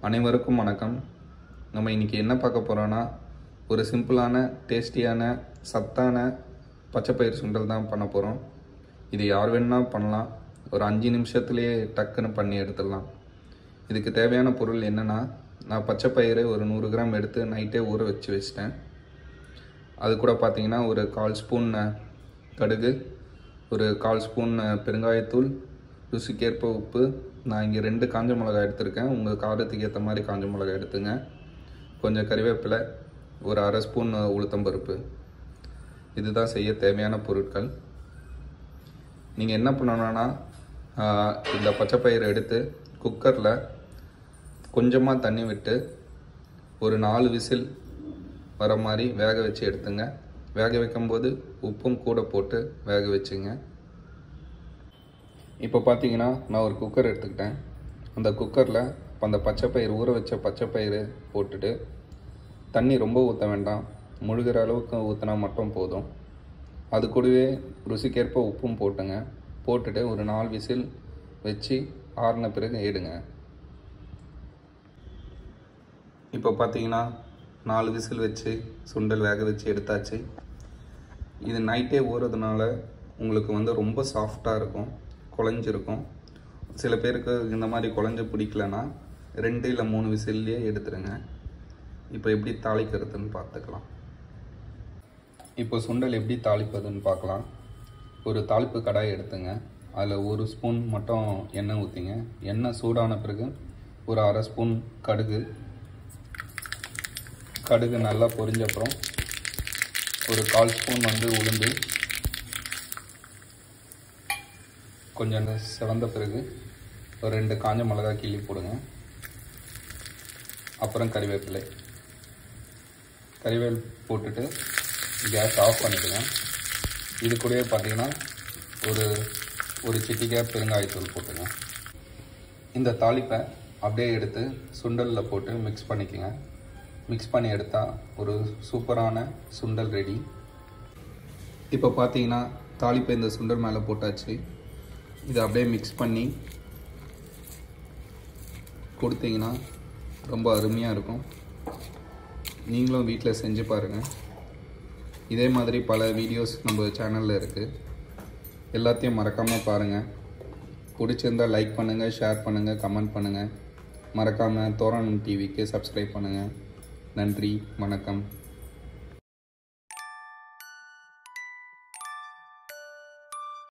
அனைவருக்கும் வணக்கம் நம்ம இன்றைக்கி என்ன பார்க்க போகிறோன்னா ஒரு சிம்பிளான டேஸ்டியான சத்தான பச்சைப்பயிர் சுண்டல் தான் பண்ண போகிறோம் இது யார் வேணுன்னா பண்ணலாம் ஒரு அஞ்சு நிமிஷத்துலேயே டக்குன்னு பண்ணி எடுத்துடலாம் இதுக்கு தேவையான பொருள் என்னென்னா நான் பச்சைப்பயிறு ஒரு நூறு கிராம் எடுத்து நைட்டே ஊற வச்சு வச்சிட்டேன் அது கூட பார்த்தீங்கன்னா ஒரு கால் ஸ்பூன் அஹ், கடுகு ஒரு கால் ஸ்பூன் அஹ், பெருங்காயத்தூள் ருசிக்கேற்ப உப்பு நான் இங்கே ரெண்டு காஞ்ச மிளகாய் எடுத்திருக்கேன் உங்கள் காரத்துக்கு ஏற்ற மாதிரி காஞ்ச மிளகாய் எடுத்துங்க கொஞ்சம் கறிவேப்பிலை ஒரு அரை ஸ்பூன் அஹ், உளுத்தம்பருப்பு இதுதான் செய்ய தேவையான பொருட்கள் நீங்கள் என்ன பண்ணணும்னா ஆஹ், இந்த பச்சைப்பயிரை எடுத்து குக்கரில் கொஞ்சமாக தண்ணி விட்டு ஒரு நாலு விசில் வர மாதிரி வேக வச்சு எடுத்துங்க வேக வைக்கும்போது உப்பும் கூட போட்டு வேக வச்சுங்க இப்போ பார்த்தீங்கன்னா நான் ஒரு குக்கர் எடுத்துக்கிட்டேன் அந்த குக்கரில் அந்த பச்சைப்பயிறு ஊற வச்ச பச்சைப்பயிறு போட்டுட்டு தண்ணி ரொம்ப ஊற்ற வேண்டாம் முழுகிற அளவுக்கு ஊற்றினா மட்டும் போதும் அது கூடவே ருசிக்கேற்ப உப்பும் போட்டுங்க போட்டுட்டு ஒரு நாலு விசில் வச்சு ஆறின பிறகு எடுங்க இப்போ பார்த்தீங்கன்னா நாலு விசில் வச்சு சுண்டல் வேக வச்சு எடுத்தாச்சு இது நைட்டே ஊறதுனால உங்களுக்கு வந்து ரொம்ப சாஃப்டாக இருக்கும் குழஞ்சிருக்கும் சில பேருக்கு இந்த மாதிரி குழஞ்சு பிடிக்கலனா ரெண்டு இல்லை மூணு விசில்லையே எடுத்துருங்க இப்போ எப்படி தாளிக்கிறதுன்னு பார்த்துக்கலாம் இப்போ சுண்டல் எப்படி தாளிப்பதுன்னு பார்க்கலாம் ஒரு தாளிப்பு கடாய் எடுத்துங்க அதில் ஒரு ஸ்பூன் மட்டும் எண்ணெய் ஊற்றிங்க எண்ணெய் சூடான பிறகு ஒரு அரை ஸ்பூன் கடுகு கடுகு நல்லா பொரிஞ்ச அப்புறம் ஒரு கால் ஸ்பூன் வந்து உளுந்து கொஞ்சம் சிவந்த பிறகு ஒரு ரெண்டு காஞ்ச மிளகாய் கிள்ளி போடுங்க அப்புறம் கறிவேப்பிலை கறிவேல் போட்டுட்டு கேஸ் ஆஃப் பண்ணிடுங்க இது கூடவே பார்த்தீங்கன்னா ஒரு ஒரு சிட்டிக்காய் பெருங்காயத்தூள் போட்டுங்க இந்த தாளிப்பை அப்படியே எடுத்து சுண்டலில் போட்டு மிக்ஸ் பண்ணிக்கோங்க மிக்ஸ் பண்ணி எடுத்தால் ஒரு சூப்பரான சுண்டல் ரெடி இப்போ பார்த்தீங்கன்னா தாளிப்பை இந்த சுண்டல் மேலே போட்டாச்சு இதை அப்படியே மிக்ஸ் பண்ணி கொடுத்தீங்கன்னா ரொம்ப அருமையாக இருக்கும் நீங்களும் வீட்டில் செஞ்சு பாருங்கள் இதே மாதிரி பல வீடியோஸ் நம்ம சேனலில் இருக்குது எல்லாத்தையும் மறக்காமல் பாருங்கள் பிடிச்சிருந்தா லைக் பண்ணுங்கள் ஷேர் பண்ணுங்கள் கமெண்ட் பண்ணுங்கள் மறக்காமல் தோரணம் டிவிக்கு சப்ஸ்கிரைப் பண்ணுங்கள் நன்றி வணக்கம்